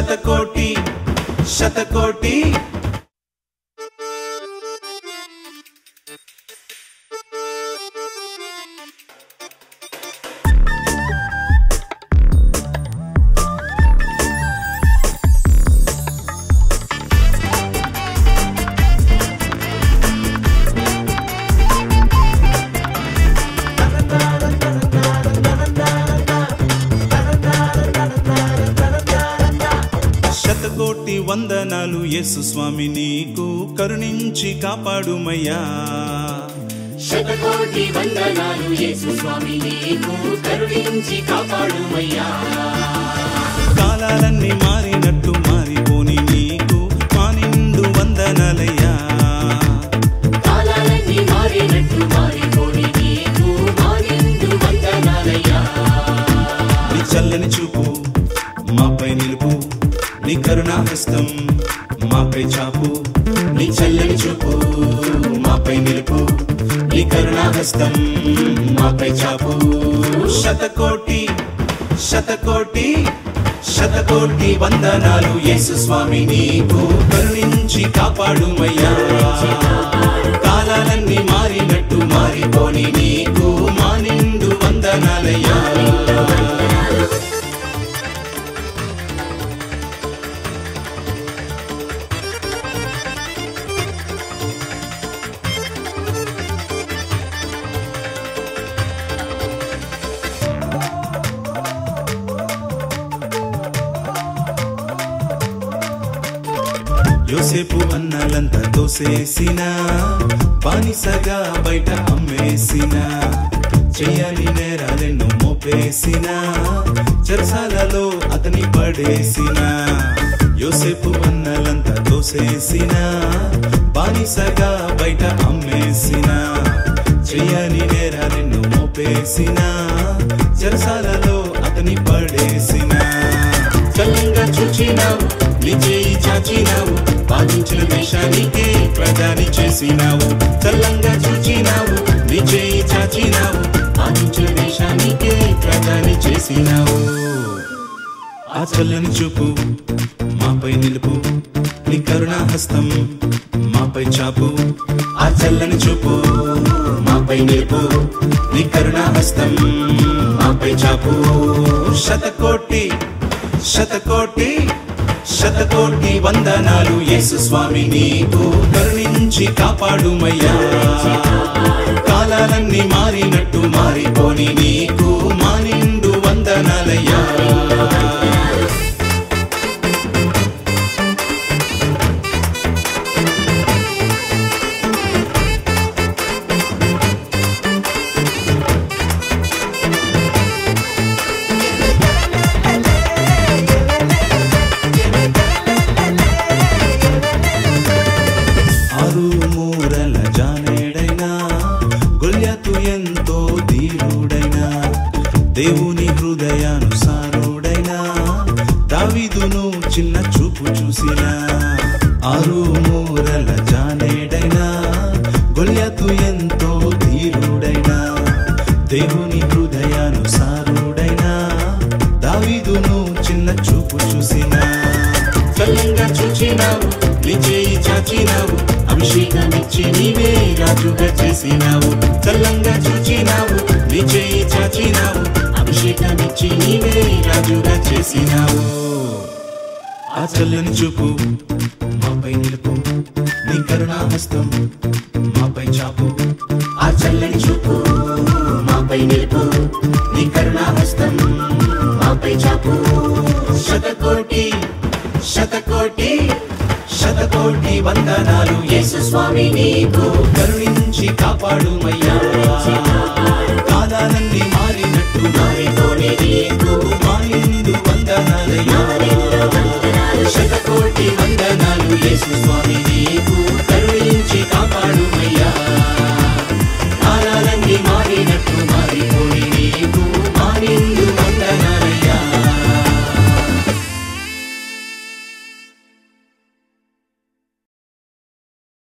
శతకోటి శతకోటి శతకోటి వందనాలు యేసు స్వామి నీకు కరుణించి కాపాడుమయ్యా శతకోటి వందనాలు యేసు స్వామి నీకు కరుణించి కాపాడుమయ్యా కాలాలన్నీ మారినట్టు మారిపోని నీకు మా నిండు వందనాలయ్యా కాలాలన్నీ మారినట్టు మారిపోని నీకు మా నిండు వందనాలయ్యా నీ చల్లని చూపు మాపై నిలుపు నీ కరుణా హస్తం మాపై చాపు నీ చల్లని చూపు మాపై నిలుపు నీ కరుణా హస్తం మాపై చాపు శతకోటి శతకోటి శతకోటి వందనాలు యేసు స్వామి నీకు కరుణించి కాపాడుమయ్యా కాలాలన్నీ మారినట్టు మారిపోని నీకు మా నిండు వందనాలయ్యా యోసేపు అన్నాలంతా తోసేసిన బానిసగా బయట అమ్మేసిన చెయ్యని నేరాలెన్నో మోపేసిన చెరసాలలో అతని పడేసిన యోసేపు అన్నలంతా తోసేసిన బానిసగా బయట అమ్మేసిన చెయ్యని నేరాలెన్నో మోపేసిన చెరసాలలో అతని పడేసిన చల్లంగా చూచినావు నీ చేయి చాచినావు బాధించిన దేశానికే ప్రధాని చేసినావు చల్లంగా చూచినావు నీ చేయి చాచినావు బాధించిన దేశానికే ప్రధాని చేసినావు ఆ చల్లని చూపు మాపై నిలుపు నీ కరుణా హస్తం మాపై చాపు ఆ చల్లని చూపు మాపై నిలుపు నీ కరుణా హస్తం మాపై చాపు శతకోటి శతకోటి శతకోటి వందనాలు యేసు స్వామి నీకు కరుణించి కాపాడుమయ్యా కాలాలన్నీ మారినట్టు మారిపోని నీకు మా నిండు వందనాలయ్యా ఆరు మూరల జానేడైనా గొల్యాతు ఎంతో ధీరుడైనా దేవుని హృదయానుసారుడైనా దావీదును చిన్న చూపు చూసిన ఆరు మూరల జానేడైనా గొల్యాతు ఎంతో ధీరుడైనా దేవుని హృదయానుసారుడైనా దావీదును చిన్న చూపు చూసిన చల్లంగా చూచినావు నీ చేయి చాచినావు అభిషేకమిచ్చి నీవే రాజుగా చేసినావు చల్లంగా చూచినావు నీ చేయి చాచినావు అభిషేకమిచ్చి నీవే రాజుగా చేసినావు ఆ చల్లని చూపు మాపై నిలుపు నీ కరుణా హస్తం మాపై చాపు ఆ చల్లని చూపు మాపై నిలుపు నీ కరుణా హస్తం మాపై చాపు శతకోటి శతకోటి శతకోటి వందనాలు యేసు స్వామి నీకు కరుణించి కాపాడుమయ్యా